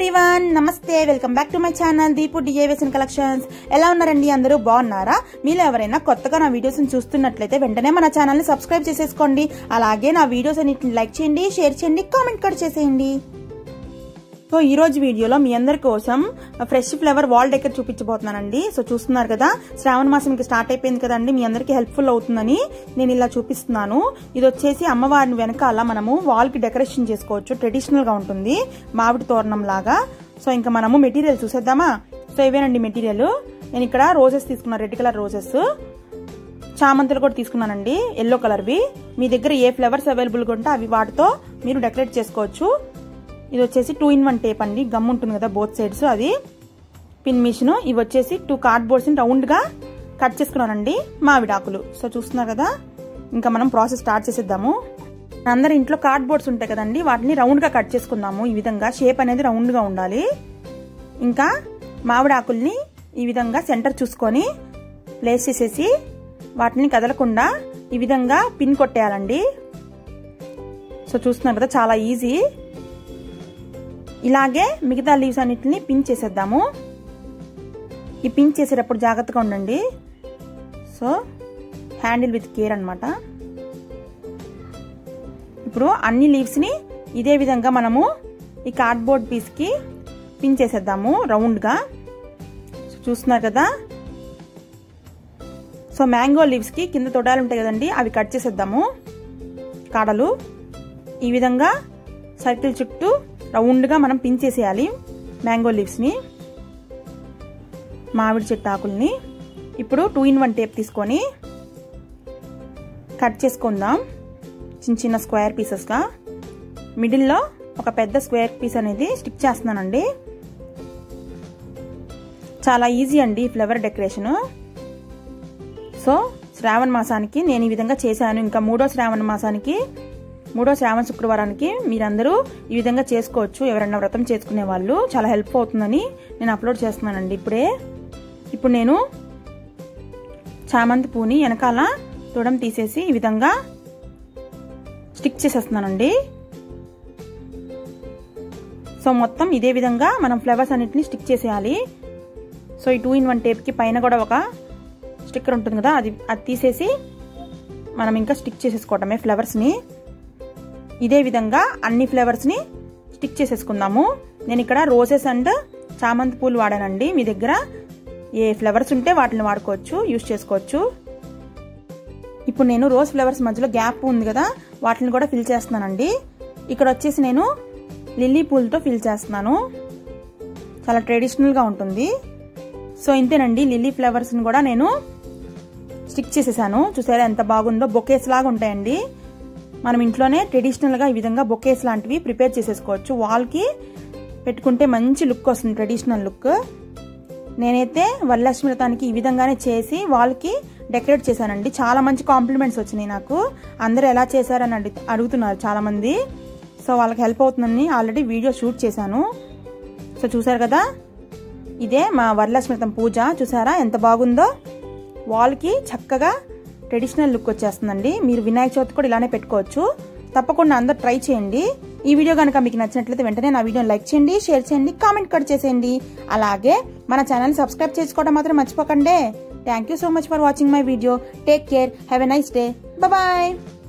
everyone నమస్తే welcome back to my channel Deepu డిఏవేసన్ collections ఎలా ఉన్నారండి అందరూ బాగున్నారా మీలో ఎవరైనా కొత్తగా నా వీడియోస్ చూస్తున్నట్లయితే వెంటనే మన ఛానల్ ని సబ్స్క్రైబ్ చేసేసుకోండి అలాగే నా వీడియోస్ అన్నిటిని లైక్ చేయండి షేర్ చేయండి కామెంట్ కూడా చేసేయండి సో ఈ రోజు వీడియోలో మీ అందరి కోసం ఫ్రెష్ ఫ్లేవర్ వాల్ డెకర్ చూపించబోతున్నానండి సో చూస్తున్నారు కదా శ్రావణ మాసంకి స్టార్ట్ అయిపోయింది కదండి మీ అందరికి హెల్ప్ఫుల్ అవుతుందని నేను ఇలా చూపిస్తున్నాను ఇది వచ్చేసి అమ్మవారిని వెనకాల మనము వాల్ కి డెకరేషన్ చేసుకోవచ్చు ట్రెడిషనల్ గా ఉంటుంది మామిడి తోరణం లాగా సో ఇంకా మనము మెటీరియల్ చూసేద్దామా సో ఇవేనండి మెటీరియల్ నేను ఇక్కడ రోజెస్ తీసుకున్నాను రెడ్ కలర్ రోజెస్ చామంతులు కూడా తీసుకున్నానండి ఎల్లో కలర్వి మీ దగ్గర ఏ ఫ్లవర్స్ అవైలబుల్గా ఉంటే అవి వాటితో మీరు డెకరేట్ చేసుకోవచ్చు ఇది వచ్చేసి టూ ఇన్ వన్ టేప్ అండి గమ్ ఉంటుంది కదా బోత్ సైడ్స్ అది పిన్ మిషన్ ఇవి వచ్చేసి టూ కార్డ్ బోర్డ్స్ రౌండ్ గా కట్ చేసుకున్నానండి మామిడాకులు సో చూస్తున్నారు కదా ఇంకా మనం ప్రాసెస్ స్టార్ట్ చేసేద్దాము అందరి ఇంట్లో కార్డ్ బోర్డ్స్ ఉంటాయి కదండి వాటిని రౌండ్ గా కట్ చేసుకుందాము ఈ విధంగా షేప్ అనేది రౌండ్ గా ఉండాలి ఇంకా మామిడాకుల్ని ఈ విధంగా సెంటర్ చూసుకొని ప్లేస్ చేసేసి వాటిని కదలకుండా ఈ విధంగా పిన్ కొట్టేయాలండి సో చూస్తున్నారు కదా చాలా ఈజీ ఇలాగే మిగతా లీవ్స్ అన్నిటిని పిన్ చేసేద్దాము ఈ పిన్ చేసేటప్పుడు జాగ్రత్తగా ఉండండి సో హ్యాండిల్ విత్ కేర్ అనమాట ఇప్పుడు అన్ని లీవ్స్ని ఇదే విధంగా మనము ఈ కార్డ్బోర్డ్ పీస్కి పిన్ చేసేద్దాము రౌండ్గా చూస్తున్నారు కదా సో మ్యాంగో లీవ్స్కి కింద తొడాలు ఉంటాయి కదండి అవి కట్ చేసేద్దాము కాడలు ఈ విధంగా సర్కిల్ చుట్టూ రౌండ్గా మనం పిన్ చేసేయాలి మ్యాంగో లీవ్స్ని మామిడి చెట్టు ఆకుల్ని ఇప్పుడు టూ ఇన్ వన్ టేప్ తీసుకొని కట్ చేసుకుందాం చిన్న చిన్న స్క్వేర్ పీసెస్గా మిడిల్లో ఒక పెద్ద స్క్వేర్ పీస్ అనేది స్టిక్ చేస్తున్నానండి చాలా ఈజీ అండి ఫ్లవర్ డెకరేషను సో శ్రావణ మాసానికి నేను ఈ విధంగా చేశాను ఇంకా మూడో శ్రావణ మాసానికి మూడో శ్రావణ శుక్రవారానికి మీరందరూ ఈ విధంగా చేసుకోవచ్చు ఎవరన్నా వ్రతం చేసుకునే వాళ్ళు చాలా హెల్ప్ అవుతుందని నేను అప్లోడ్ చేస్తున్నానండి ఇప్పుడే ఇప్పుడు నేను చామంతి పూని వెనకాల తొడం తీసేసి ఈ విధంగా స్టిక్ చేసేస్తున్నానండి సో మొత్తం ఇదే విధంగా మనం ఫ్లవర్స్ అన్నిటిని స్టిక్ చేసేయాలి సో ఈ టూ ఇన్ వన్ టేప్కి పైన కూడా ఒక స్టిక్కర్ ఉంటుంది కదా అది అది తీసేసి మనం ఇంకా స్టిక్ చేసేసుకోవటమే ఫ్లవర్స్ని ఇదే విధంగా అన్ని ఫ్లవర్స్ని స్టిక్ చేసేసుకుందాము నేను ఇక్కడ రోసెస్ అండ్ చామంతి పూలు వాడానండి మీ దగ్గర ఏ ఫ్లవర్స్ ఉంటే వాటిని వాడుకోవచ్చు యూస్ చేసుకోవచ్చు ఇప్పుడు నేను రోజ్ ఫ్లవర్స్ మధ్యలో గ్యాప్ ఉంది కదా వాటిని కూడా ఫిల్ చేస్తున్నానండి ఇక్కడ వచ్చేసి నేను లిల్లీ పూలతో ఫిల్ చేస్తున్నాను చాలా ట్రెడిషనల్గా ఉంటుంది సో ఇంతేనండి లిల్లీ ఫ్లవర్స్ని కూడా నేను స్టిక్ చేసేసాను చూసారా ఎంత బాగుందో బొకేస్ లాగా ఉంటాయండి మనం ఇంట్లోనే ట్రెడిషనల్గా ఈ విధంగా బొకేస్ లాంటివి ప్రిపేర్ చేసేసుకోవచ్చు వాల్కి పెట్టుకుంటే మంచి లుక్ వస్తుంది ట్రెడిషనల్ లుక్ నేనైతే వరలక్ష్మి వ్రతానికి ఈ విధంగానే చేసి వాల్కి డెకరేట్ చేశానండి చాలా మంచి కాంప్లిమెంట్స్ వచ్చినాయి నాకు అందరూ ఎలా చేశారని అడుగు అడుగుతున్నారు చాలామంది సో వాళ్ళకి హెల్ప్ అవుతుందని ఆల్రెడీ వీడియో షూట్ చేశాను సో చూసారు కదా ఇదే మా వరలక్ష్మి వ్రతం పూజ చూసారా ఎంత బాగుందో వాల్కి చక్కగా ట్రెడిషనల్ లుక్ వచ్చేస్తుందండి మీరు వినాయక చవితి కూడా ఇలానే పెట్టుకోవచ్చు తప్పకుండా అందరు ట్రై చేయండి ఈ వీడియో కనుక మీకు నచ్చినట్లయితే వెంటనే నా వీడియోని లైక్ చేయండి షేర్ చేయండి కామెంట్ కూడా చేసేయండి అలాగే మన ఛానల్ సబ్స్క్రైబ్ చేసుకోవడం మాత్రం మర్చిపోకండి thank you so much for watching my video take care have a nice day bye